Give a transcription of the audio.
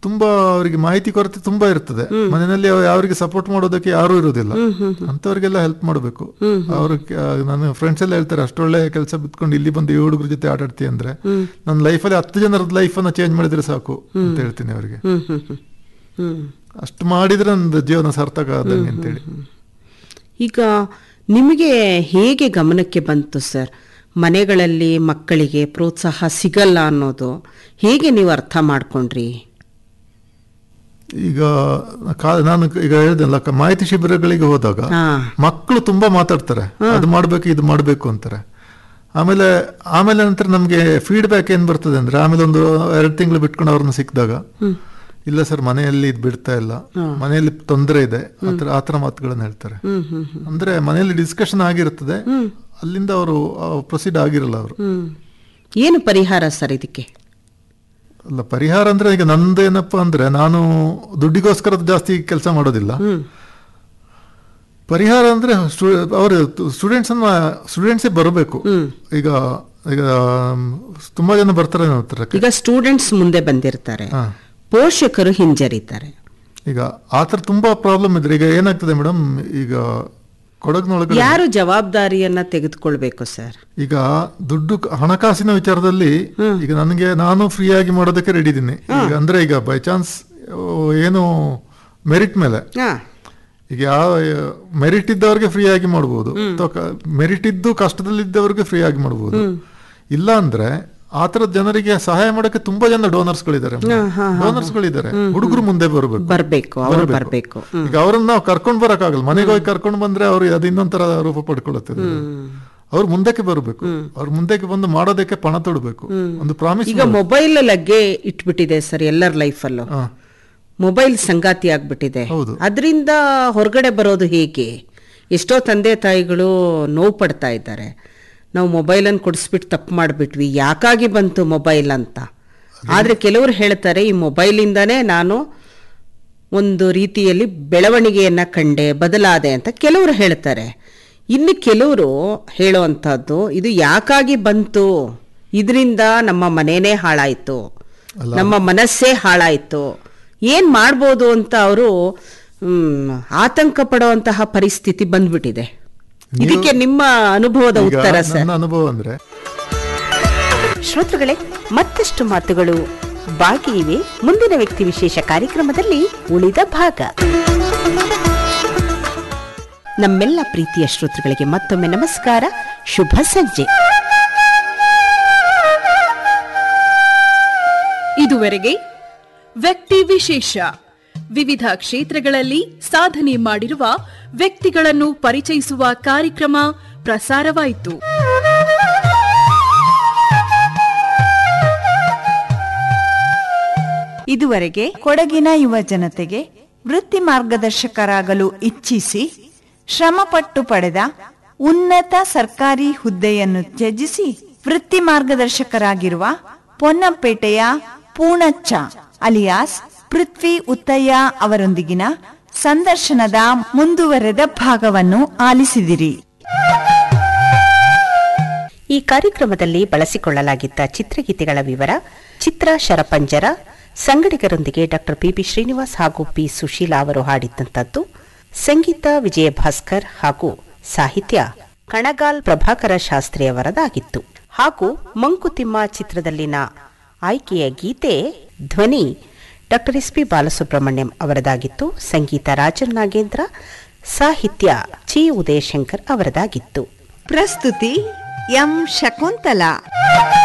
ತುಂಬಾ ಅವರಿಗೆ ಮಾಹಿತಿ ಕೊರತೆ ತುಂಬಾ ಇರ್ತದೆ ಮನೆಯಲ್ಲಿ ಅವ- ಅವರಿಗೆ ಸಪೋರ್ಟ್ ಮಾಡೋದಕ್ಕೆ ಯಾರು ಇರುವುದಿಲ್ಲ ಅಂತವರಿಗೆಲ್ಲ ಹೆಲ್ಪ್ ಮಾಡಬೇಕು ಅವರು ನನ್ನ ಫ್ರೆಂಡ್ಸ್ ಎಲ್ಲ ಹೇಳ್ತಾರೆ ಅಷ್ಟೊಳ್ಳೆ ಕೆಲಸ ಬಿತ್ಕೊಂಡು ಇಲ್ಲಿ ಬಂದು ಈ ಹುಡುಗರ ಜೊತೆ ಆಟ ಆಡ್ತೀಯ ಅಂದ್ರೆ ನನ್ನ ಲೈಫಲ್ಲಿ ಹತ್ತು ಜನರದ ಲೈಫ್ ಅನ್ನ ಚೇಂಜ್ ಮಾಡಿದ್ರೆ ಸಾಕು ಅಂತ ಹೇಳ್ತೀನಿ ಅವರಿಗೆ ಹ್ಮ್ ಹ್ಮ್ ಹ್ಮ್ ಹ್ಮ್ ಅಷ್ಟು ಮಾಡಿದ್ರೆ ನಂದು ಜೀವನ ಸಾರ್ಥಕ ಆದಂಗೆ ಅಂತೇಳಿ ಈಗ ನಿಮಗೆ ಹೇಗೆ ಗಮನಕ್ಕೆ ಬಂತು ಸರ್ ಮನೆಗಳಲ್ಲಿ ಮಕ್ಕಳಿಗೆ ಪ್ರೋತ್ಸಾಹ ಸಿಗಲ್ಲ ಅನ್ನೋದು ಹೇಗೆ ನೀವು ಅರ್ಥ ಮಾಡ್ಕೊಂಡ್ರಿ ಈಗ ಕಾ- ನಾನು ಈಗ ಹೇಳಿದೆಲ್ಲ ಕ- ಮಾಹಿತಿ ಶಿಬಿರಗಳಿಗೆ ಹೋದಾಗ ಹಾ ಮಕ್ಕಳು ತುಂಬಾ ಮಾತಾಡ್ತಾರೆ ಅದು ಮಾಡ್ಬೇಕು ಇದು ಮಾಡ್ಬೇಕು ಅಂತಾರೆ ಆಮೇಲೆ ಆಮೇಲೆ ನಂತರ ನಮ್ಗೆ ಫೀಡ್ಬ್ಯಾಕ್ ಏನ್ ಬರ್ತದೆ ಅಂದ್ರೆ ಆಮೇಲೆ ಒಂದು ಎರಡು ತಿಂಗಳು ಬಿಟ್ಕೊಂಡು ಅವ್ರನ್ನ ಸಿಕ್ಕಿದಾಗ ಇಲ್ಲ ಸರ್ ಮನೆಯಲ್ಲಿ ಇದು ಬಿಡ್ತಾ ಇಲ್ಲ ಮನೆಯಲ್ಲಿ ತೊಂದರೆ ಇದೆ ಆತರ ಆತರ ಮಾತುಗಳನ್ನ ಹೇಳ್ತಾರೆ ಹ್ಮ್ ಹ್ಮ್ ಹ್ಮ್ ಅಂದ್ರೆ ಮನೆಯಲ್ಲಿ ಡಿಸ್ಕಷನ್ ಆಗಿರ್ತದೆ ಅಲ್ಲಿಂದ ಅವರು ಪ್ರೊಸೀಡ್ ಆಗಿರಲ್ಲ ಅವರು ಹ್ಮ್ ಏನು ಪರಿಹಾರ ಸರ್ ಇದಕ್ಕೆ ಅಲ್ಲ ಪರಿಹಾರ ಅಂದ್ರೆ ಈಗ ನಂದೇನಪ್ಪ ಅಂದ್ರೆ ನಾನು ದುಡ್ಡಿಗೋಸ್ಕರ ಜಾಸ್ತಿ ಕೆಲಸ ಮಾಡೋದಿಲ್ಲ ಹ್ಮ್ ಪರಿಹಾರ ಅಂದ್ರೆ ಅವರು ಸ್ಟೂಡೆಂಟ್ಸ್ ಅನ್ನ ಸ್ಟೂಡೆಂಟ್ಸೇ ಬರಬೇಕು ಈಗ ಈಗ ಮ್, ತುಂಬಾ ಜನ ಬರ್ತಾರೆ ನನ್ನ ಹತ್ರ ಈಗ ಸ್ಟೂಡೆಂಟ್ಸ್ ಮುಂದೆ ಬಂದಿರ್ತಾರೆ ಹಾ. ಪೋಷಕರು ಹಿಂಜರಿತಾರೆ ಈಗ ಆತರ ತುಂಬಾ ಪ್ರಾಬ್ಲಮ್ ಇದ್ರೆ ಈಗ ಏನಾಗ್ತದೆ ಮೇಡಮ್ ಈಗ ಕೊಡಗಿನೊಳಗಡೆ ಯಾರು ಜವಾಬ್ದಾರಿಯನ್ನ ತೆಗೆದುಕೊಳ್ಬೇಕು ಸರ್ ಈಗ ದುಡ್ಡು ಕ- ಹಣಕಾಸಿನ ವಿಚಾರದಲ್ಲಿ ಈಗ ನನಗೆ ನಾನು ಫ್ರೀ ಆಗಿ ಮಾಡೋದಕ್ಕೆ ರೆಡಿ ಇದ್ದೀನಿ ಈಗ ಅಂದ್ರೆ ಈಗ ಬೈ ಚಾನ್ಸ್ ಏನು ಮೆರಿಟ್ ಮೇಲೆ ಹಾ ಈಗ ಯಾವ ಮೆರಿಟ್ ಇದ್ದವ್ರಿಗೆ ಫ್ರೀ ಆಗಿ ಮಾಡ್ಬೋದು ಅಥವಾ ಮೆರಿಟ್ ಇದ್ದು ಕಷ್ಟದಲ್ಲಿದ್ದವ್ರಿಗೆ ಫ್ರೀ ಆಗಿ ಮಾಡ್ಬೋದು ಇಲ್ಲ ಅಂದ್ರೆ ಆ ತರದ ಜನರಿಗೆ ಸಹಾಯ ಮಾಡಕ್ಕೆ ತುಂಬಾ ಜನ ಡೋನರ್ಸ್ ಗಳಿದ್ದಾರೆ ಡೋನರ್ಸ್ ಗಳಿದ್ದಾರೆ ಹುಡುಗರು ಮುಂದೆ ಬರಬೇಕು ಬರ್ಬೇಕು ಅವ್ರು ಬರ್ಬೇಕು ಈಗ ಅವ್ರನ್ನ ನಾವು ಕರ್ಕೊಂಡ್ ಬರಕ್ಕಾಗಲ್ಲ ಮನೆಗೆ ಹೋಗಿ ಕರ್ಕೊಂಡ್ ಬಂದ್ರೆ ಅವ್ರು ಅದು ಇನ್ನೊಂಥರ ರೂಪ ಪಡ್ಕೊಳ್ಳುತ್ತದೆ ಅವ್ರು ಮುಂದಕ್ಕೆ ಬರಬೇಕು ಅವ್ರು ಮುಂದಕ್ಕೆ ಬಂದು ಮಾಡೋದಕ್ಕೆ ಪಣ ತೊಡಬೇಕು ಒಂದು ಪ್ರಾಮಿಸ್ ಈಗ ಮೊಬೈಲ್ ಲಗ್ಗೆ ಇಟ್ಬಿಟ್ಟಿದೆ ಸರ್ ಎಲ್ಲರ ಲೈಫಲ್ಲೂ ಮೊಬೈಲ್ ಸಂಗಾತಿ ಆಗ್ಬಿಟ್ಟಿದೆ ಹೌದು. ಅದರಿಂದ ಹೊರಗಡೆ ಬರೋದು ಹೇಗೆ ಎಷ್ಟೋ ತಂದೆ ತಾಯಿಗಳು ನೋವು ಪಡ್ತಾ ಇದ್ದಾರೆ ನಾವು ಮೊಬೈಲನ್ನು ಕೊಡಿಸ್ಬಿಟ್ಟು ತಪ್ಪು ಮಾಡಿಬಿಟ್ವಿ ಯಾಕಾಗಿ ಬಂತು ಮೊಬೈಲ್ ಅಂತ ಆದರೆ ಕೆಲವರು ಹೇಳ್ತಾರೆ ಈ ಮೊಬೈಲಿಂದನೇ ನಾನು ಒಂದು ರೀತಿಯಲ್ಲಿ ಬೆಳವಣಿಗೆಯನ್ನು ಕಂಡೆ ಬದಲಾದೆ ಅಂತ ಕೆಲವರು ಹೇಳ್ತಾರೆ ಇನ್ನು ಕೆಲವರು ಹೇಳುವಂಥದ್ದು ಇದು ಯಾಕಾಗಿ ಬಂತು ಇದರಿಂದ ನಮ್ಮ ಮನೇನೇ ಹಾಳಾಯಿತು ನಮ್ಮ ಮನಸ್ಸೇ ಹಾಳಾಯಿತು ಏನು ಮಾಡ್ಬೋದು ಅಂತ ಅವರು ಆತಂಕ ಪಡುವಂತಹ ಪರಿಸ್ಥಿತಿ ಬಂದ್ಬಿಟ್ಟಿದೆ ಇದಕ್ಕೆ ನಿಮ್ಮ ಅನುಭವದ ಈಗ ಉತ್ತರ ಸರ್ ನನ್ನ ಅನುಭವ ಅಂದ್ರೆ ಶ್ರೋತೃಗಳೇ ಮತ್ತಷ್ಟು ಮಾತುಗಳು ಬಾಕಿ ಇವೆ ಮುಂದಿನ ವ್ಯಕ್ತಿ ವಿಶೇಷ ಕಾರ್ಯಕ್ರಮದಲ್ಲಿ ಉಳಿದ ಭಾಗ ನಮ್ಮೆಲ್ಲ ಪ್ರೀತಿಯ ಶ್ರೋತೃಗಳಿಗೆ ಮತ್ತೊಮ್ಮೆ ನಮಸ್ಕಾರ ಶುಭ ಸಂಜೆ ಇದುವರೆಗೆ ವ್ಯಕ್ತಿ ವಿಶೇಷ ವಿವಿಧ ಕ್ಷೇತ್ರಗಳಲ್ಲಿ ಸಾಧನೆ ಮಾಡಿರುವ ವ್ಯಕ್ತಿಗಳನ್ನು ಪರಿಚಯಿಸುವ ಕಾರ್ಯಕ್ರಮ ಪ್ರಸಾರವಾಯಿತು ಇದುವರೆಗೆ ಕೊಡಗಿನ ಯುವ ಜನತೆಗೆ ವೃತ್ತಿ ಮಾರ್ಗದರ್ಶಕರಾಗಲು ಇಚ್ಛಿಸಿ ಶ್ರಮಪಟ್ಟು ಪಡೆದ ಉನ್ನತ ಸರ್ಕಾರಿ ಹುದ್ದೆಯನ್ನು ತ್ಯಜಿಸಿ ವೃತ್ತಿ ಮಾರ್ಗದರ್ಶಕರಾಗಿರುವ ಪೊನ್ನಂಪೇಟೆಯ ಪೂಣಚ್ಚ ಅಲಿಯಾಸ್ ಪೃಥ್ವಿ ಉತ್ತಯ್ಯ ಅವರೊಂದಿಗಿನ ಸಂದರ್ಶನದ ಮುಂದುವರೆದ ಭಾಗವನ್ನು ಆಲಿಸಿದಿರಿ ಈ ಕಾರ್ಯಕ್ರಮದಲ್ಲಿ ಬಳಸಿಕೊಳ್ಳಲಾಗಿದ್ದ ಚಿತ್ರಗೀತೆಗಳ ವಿವರ ಚಿತ್ರ ಶರಪಂಜರ ಸಂಗಡಿಗರೊಂದಿಗೆ ಡಾಕ್ಟರ್ ಪಿಬಿ ಶ್ರೀನಿವಾಸ್ ಹಾಗೂ ಪಿ ಸುಶೀಲಾ ಅವರು ಹಾಡಿದ್ದಂಥದ್ದು ಸಂಗೀತ ವಿಜಯ ಭಾಸ್ಕರ್ ಹಾಗೂ ಸಾಹಿತ್ಯ ಕಣಗಾಲ್ ಪ್ರಭಾಕರ ಶಾಸ್ತ್ರಿ ಅವರದಾಗಿತ್ತು ಹಾಗೂ ಮಂಕುತಿಮ್ಮ ಚಿತ್ರದಲ್ಲಿನ ಆಯ್ಕೆಯ ಗೀತೆ ಧ್ವನಿ ಡಾಕ್ಟರ್ ಎಸ್ ಪಿ ಬಾಲಸುಬ್ರಹ್ಮಣ್ಯಂ ಅವರದಾಗಿತ್ತು ಸಂಗೀತ ರಾಜನ್ ನಾಗೇಂದ್ರ ಸಾಹಿತ್ಯ ಚಿ ಉದಯಶಂಕರ್ ಅವರದಾಗಿತ್ತು ಪ್ರಸ್ತುತಿ ಎಂ ಶಕುಂತಲಾ